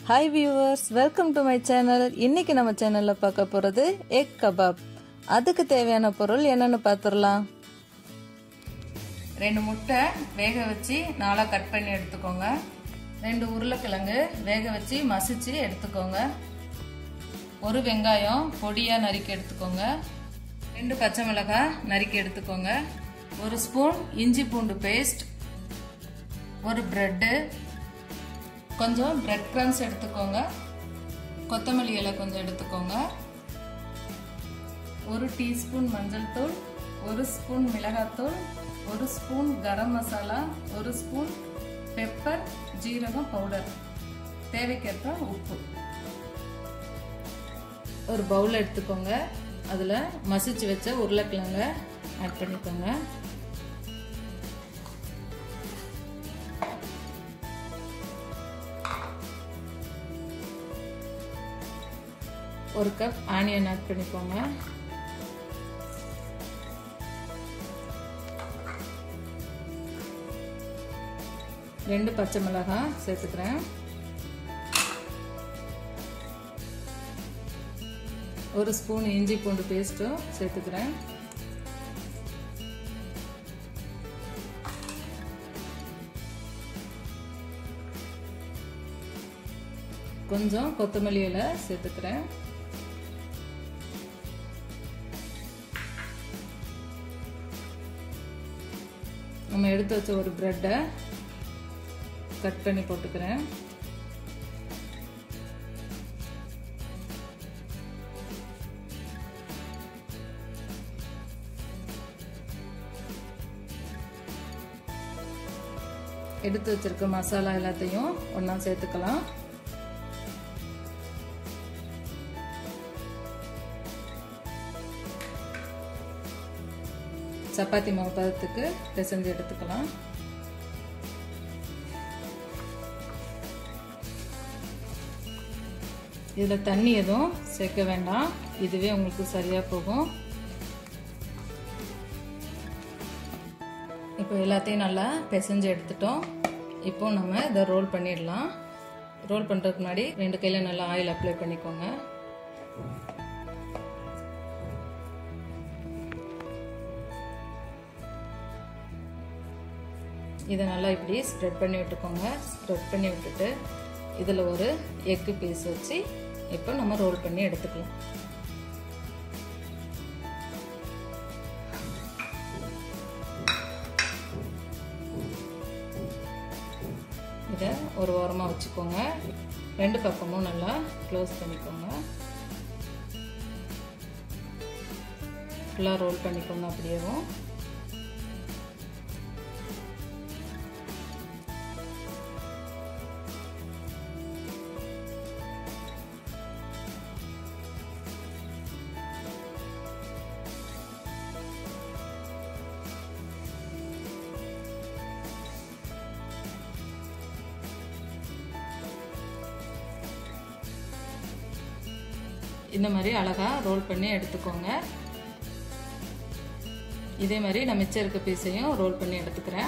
hi viewers welcome to my channel இன்னைக்கு நம்ம சேனலில் பார்க்க போகிறது எக் கபாப் அதுக்கு தேவையான பொருள் என்னென்னு பார்த்துடலாம் ரெண்டு முட்டை வேக வச்சு நாளாக கட் பண்ணி எடுத்துக்கோங்க ரெண்டு உருளைக்கிழங்கு வேக வச்சு மசிச்சு எடுத்துக்கோங்க ஒரு வெங்காயம் பொடியாக நறுக்கி எடுத்துக்கோங்க ரெண்டு பச்சை மிளகாய் நறுக்கி எடுத்துக்கோங்க ஒரு ஸ்பூன் இஞ்சி பூண்டு பேஸ்ட் ஒரு ப்ரெட்டு கொஞ்சம் பிரெட் க்ரம்ஸ் எடுத்துக்கோங்க கொத்தமல்லி இலை கொஞ்சம் எடுத்துக்கோங்க ஒரு டீஸ்பூன் மஞ்சள் தூள் ஒரு ஸ்பூன் மிளகாத்தூள் ஒரு ஸ்பூன் கரம் மசாலா ஒரு ஸ்பூன் பெப்பர் ஜீரகம் பவுடர் தேவைக்கேற்ப உப்பு ஒரு பவுல் எடுத்துக்கோங்க அதில் மசிச்சு வச்ச உருளைக்கிழங்க ஆட் பண்ணிக்கோங்க ஒரு கப் ஆனியன் ஆட் பண்ணிக்கோங்க ரெண்டு பச்சை மிளகாய் சேர்த்துக்கிறேன் ஒரு ஸ்பூன் இஞ்சி பூண்டு பேஸ்ட்டும் சேர்த்துக்கிறேன் கொஞ்சம் கொத்தமல்லி இலை சேர்த்துக்கிறேன் நம்ம எடுத்து வச்ச ஒரு ப்ரெட்டை கட் பண்ணி போட்டுக்கிறேன் எடுத்து வச்சிருக்க மசாலா எல்லாத்தையும் ஒன்றா சேர்த்துக்கலாம் சப்பாத்தி மாவு பதத்துக்கு பிசைஞ்சு எடுத்துக்கலாம் இதில் தண்ணி எதுவும் சேர்க்க வேண்டாம் இதுவே உங்களுக்கு சரியாக போகும் இப்போ எல்லாத்தையும் நல்லா பிசைஞ்சு எடுத்துட்டோம் இப்போ நம்ம இதை ரோல் பண்ணிடலாம் ரோல் பண்ணுறதுக்கு முன்னாடி ரெண்டு கையில் நல்லா ஆயில் அப்ளை பண்ணிக்கோங்க இதை நல்லா இப்படி ஸ்ப்ரெட் பண்ணி விட்டுக்கோங்க ஸ்ப்ரெட் பண்ணி விட்டுட்டு இதில் ஒரு எக்கு பீஸ் வச்சு இப்போ நம்ம ரோல் பண்ணி எடுத்துக்கலாம் இதை ஒரு ஓரமாக வச்சுக்கோங்க ரெண்டு பக்கமும் நல்லா க்ளோஸ் பண்ணிக்கோங்க ஃபுல்லாக ரோல் பண்ணிக்கோங்க அப்படியேவும் இந்த மாதிரி அழகாக ரோல் பண்ணி எடுத்துக்கோங்க இதே மாதிரி நான் மிச்சம் இருக்க பீஸையும் ரோல் பண்ணி எடுத்துக்கிறேன்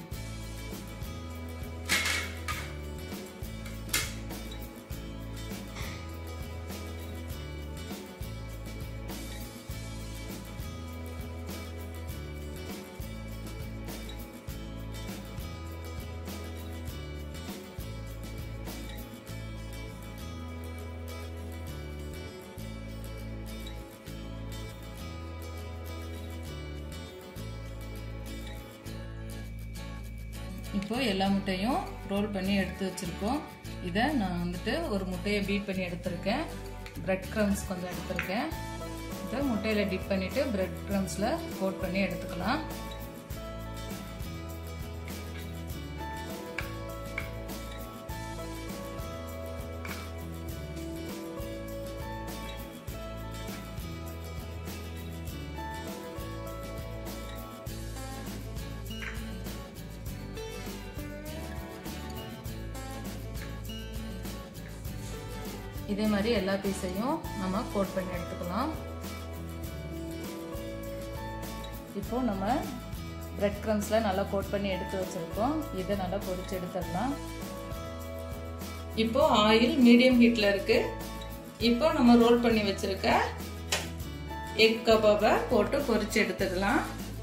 இப்போ எல்லா முட்டையும் ரோல் பண்ணி எடுத்து வச்சுருக்கோம் இதை நான் வந்துட்டு ஒரு முட்டையை பீட் பண்ணி எடுத்திருக்கேன் பிரெட் க்ரம்ஸ் கொஞ்சம் எடுத்திருக்கேன் இதை முட்டையில் டிப் பண்ணிவிட்டு பிரெட் க்ரம்ஸில் கோட் பண்ணி எடுத்துக்கலாம் இதே மாதிரி எல்லா பீஸையும் நம்ம கோட் பண்ணி எடுத்துக்கலாம் இப்போ நம்ம பிரெட் க்ரம்ஸில் நல்லா கோட் பண்ணி எடுத்து வச்சுருக்கோம் இதை நல்லா பொரிச்சு எடுத்துடலாம் இப்போ ஆயில் மீடியம் ஹீட்ல இருக்கு இப்போ நம்ம ரோல் பண்ணி வச்சிருக்க எக் கபாபை போட்டு பொரிச்சு எடுத்துக்கலாம்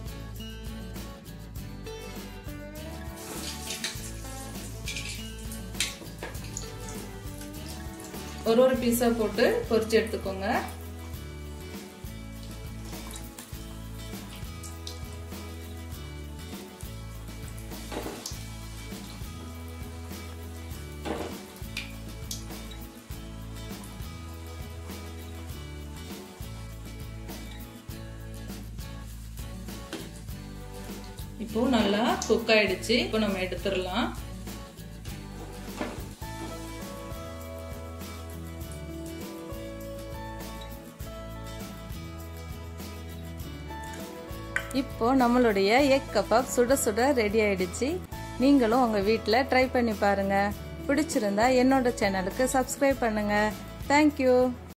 ஒரு ஒரு பீஸா போட்டு பொரிச்சு எடுத்துக்கோங்க இப்போ நல்லா குக் ஆயிடுச்சு இப்போ நம்ம எடுத்துடலாம் இப்போ நம்மளுடைய எக் கபாப் சுட சுட ரெடி ஆயிடுச்சு நீங்களும் உங்க வீட்டில் ட்ரை பண்ணி பாருங்க பிடிச்சிருந்தா என்னோட சேனலுக்கு சப்ஸ்கிரைப் பண்ணுங்க தேங்க்யூ